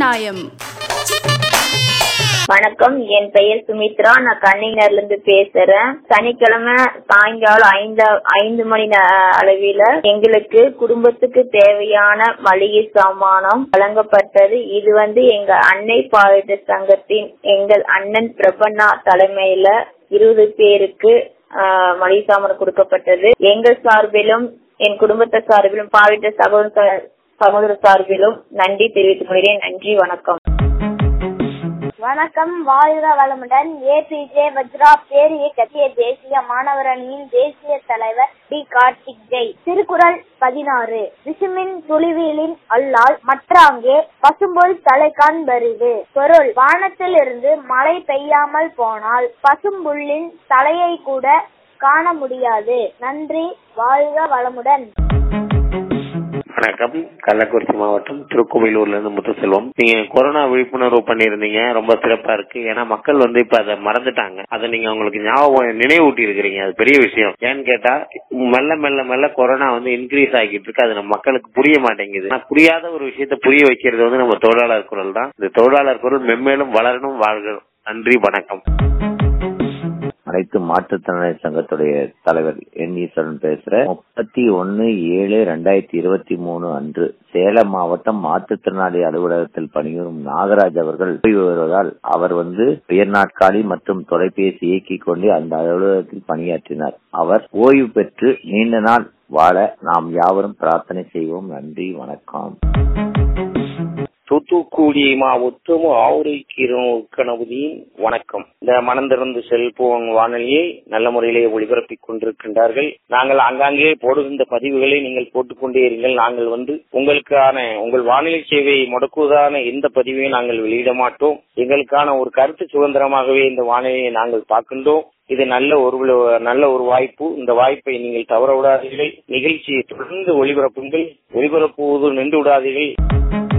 நியாயம் வணக்கம் என் பெயர் சுமித்ரா நான் கன்னினர்ல இருந்து பேசுறேன் சனிக்கிழமை சாயங்காலம் ஐந்து ஐந்து மணி ந- அளவில எங்களுக்கு குடும்பத்துக்கு தேவையான மளிகை சாமானம் வழங்கப்பட்டது இது வந்து எங்க அன்னை பாவிட சங்கத்தின் எங்கள் அண்ணன் பிரபண்ணா தலைமையில இருபது பேருக்கு ஆஹ், மளிகை சாமான் கொடுக்கப்பட்டது எங்கள் சார்பிலும் என் குடும்பத்தை சார்பிலும் பாவிட்ட சகோதர சகோதர சார்பிலும் நன்றி தெரிவித்துக் கொள்கிறேன் நன்றி வணக்கம் வணக்கம் வாழ்க வளமுடன் ஏபிஜே வஜ்ரா பேரிய கத்திய தேசிய மாணவர் அணியின் தேசிய தலைவர் டி கார்த்திக் ஜெய் திருக்குறள் பதினாறு விசுமின் துளிவிலின் அல்லால் மற்றாங்கே பசும்பொல் தலை காண்பரிது பொருள் வானத்திலிருந்து மழை பெய்யாமல் போனால் பசும்புல்லின் தலையை கூட காண முடியாது நன்றி வாழ்க வளமுடன் வணக்கம் கள்ளக்குறிச்சி மாவட்டம் திருக்கோவிலூர்ல இருந்து முத்துசெல்வம் நீங்க கொரோனா விழிப்புணர்வு பண்ணியிருந்தீங்க ரொம்ப சிறப்பா இருக்கு ஏன்னா மக்கள் வந்து இப்ப அதை மறந்துட்டாங்க அதை நீங்க அவங்களுக்கு ஞாபகம் நினைவூட்டி இருக்கிறீங்க அது பெரிய விஷயம் ஏன்னு கேட்டா மெல்ல மெல்ல மெல்ல கொரோனா வந்து இன்க்ரீஸ் ஆகிட்டு இருக்கு அது நம்ம மக்களுக்கு புரிய மாட்டேங்குது ஆனா புரியாத ஒரு விஷயத்த புரிய வைக்கிறது வந்து நம்ம தொழிலாளர் குரல் தான் இந்த தொழிலாளர் குரல் மென்மேலும் வளரணும் வாழ்கணும் நன்றி வணக்கம் அனைத்து மாற்றுத்திறனாளி சங்கத்துடைய தலைவர் என் ஈஸ்வரன் பேசுறேன் முப்பத்தி ஒன்னு ஏழு ரெண்டாயிரத்தி இருபத்தி மூணு அன்று சேலம் மாவட்டம் மாற்றுத்திறனாளி அலுவலகத்தில் பணிபுரியும் நாகராஜ் அவர்கள் ஓய்வு வருவதால் அவர் வந்து உயர் நாட்காலி மற்றும் தொலைபேசி இயக்கிக் கொண்டு அந்த அலுவலகத்தில் பணியாற்றினார் அவர் ஓய்வு பெற்று நீண்ட நாள் வாழ நாம் யாவரும் பிரார்த்தனை செய்வோம் நன்றி வணக்கம் தூத்துக்குடி மாவட்டம் ஆரோக்கியம் கணபதியின் வணக்கம் இந்த மனந்திறந்து செல்போன் வானொலியை நல்ல முறையிலே ஒளிபரப்பிக் கொண்டிருக்கின்றார்கள் நாங்கள் ஆங்காங்கே போடுகின்ற பதிவுகளை நீங்கள் போட்டுக்கொண்டே இருங்கள் நாங்கள் வந்து உங்களுக்கான உங்கள் வானொலி சேவையை முடக்குவதான எந்த பதிவையும் நாங்கள் வெளியிட மாட்டோம் எங்களுக்கான ஒரு கருத்து சுதந்திரமாகவே இந்த வானொலியை நாங்கள் பார்க்கின்றோம் இது நல்ல ஒரு நல்ல ஒரு வாய்ப்பு இந்த வாய்ப்பை நீங்கள் தவற விடாதீர்கள் நிகழ்ச்சியை தொடர்ந்து ஒளிபரப்புங்கள் ஒளிபரப்புவது நின்று விடாதீர்கள்